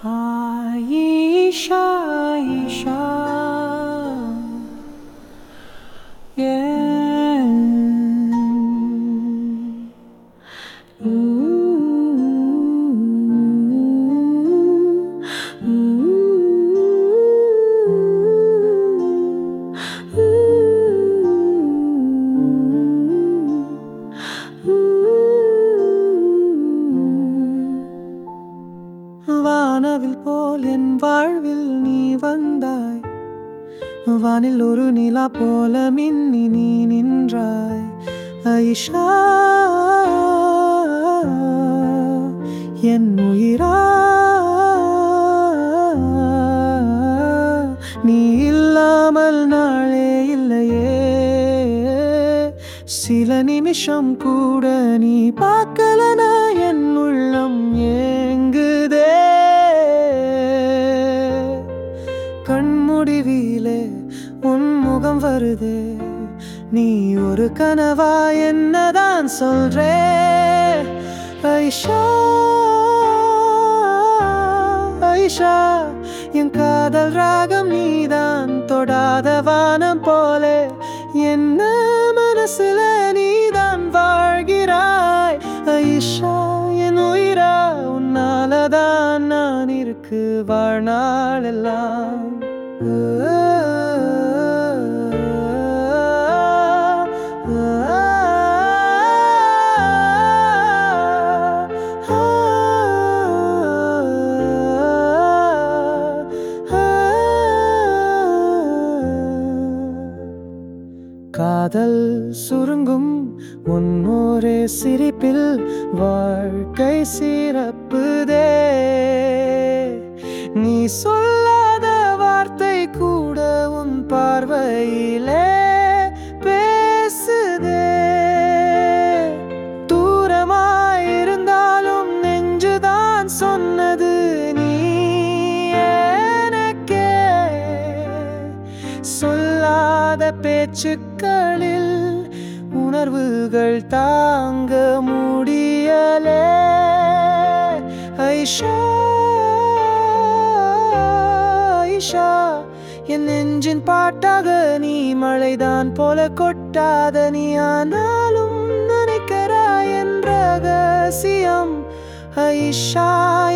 Aisha, Aisha. Yeah. வானவில் போல் என் வாழ்வில் நீ வந்தாய் வானில் ஒரு நிலா போல மின்னி நீ நின்றாய் ஐஷா என் உயிரா நீ இல்லாமல் நாளே இல்லையே சில நிமிஷம் கூட நீ பார்க்கலனா என் உள்ளம் ஏங்குதே கண்முடிவிலே உன் முகம் வருதே நீ ஒரு கனவா என்னதான் சொல்றே ஐஷா ஐஷா என் காதல் ராகம் நீதான் தொடாத வானம் போலே என்ன மனசுல நீதான் வாழ்கிறாய் ஐஷா என் உயிரா உன்னாலதான் நான் இருக்கு வாழ்நாளெல்லாம் காதல் சுருங்கும் உன்னோரே சிரிப்பில் வாழ்க்கை சிறப்புதே நீ சொல்லாத வார்த்தை கூட உன் பார்வையிலே பேசுதே தூரமாயிருந்தாலும் நெஞ்சுதான் சொன்னது நீ எனக்கே சொல்லாத பேச்சுக்களில் உணர்வுகள் தாங்க முடியலே ஐஷா ஐஷா என் நெஞ்சின் பாட்டாக நீ மழைதான் போல கொட்டாத நீ ஆனாலும் நினைக்கிறாய் என் ரகசியம் ஐஷா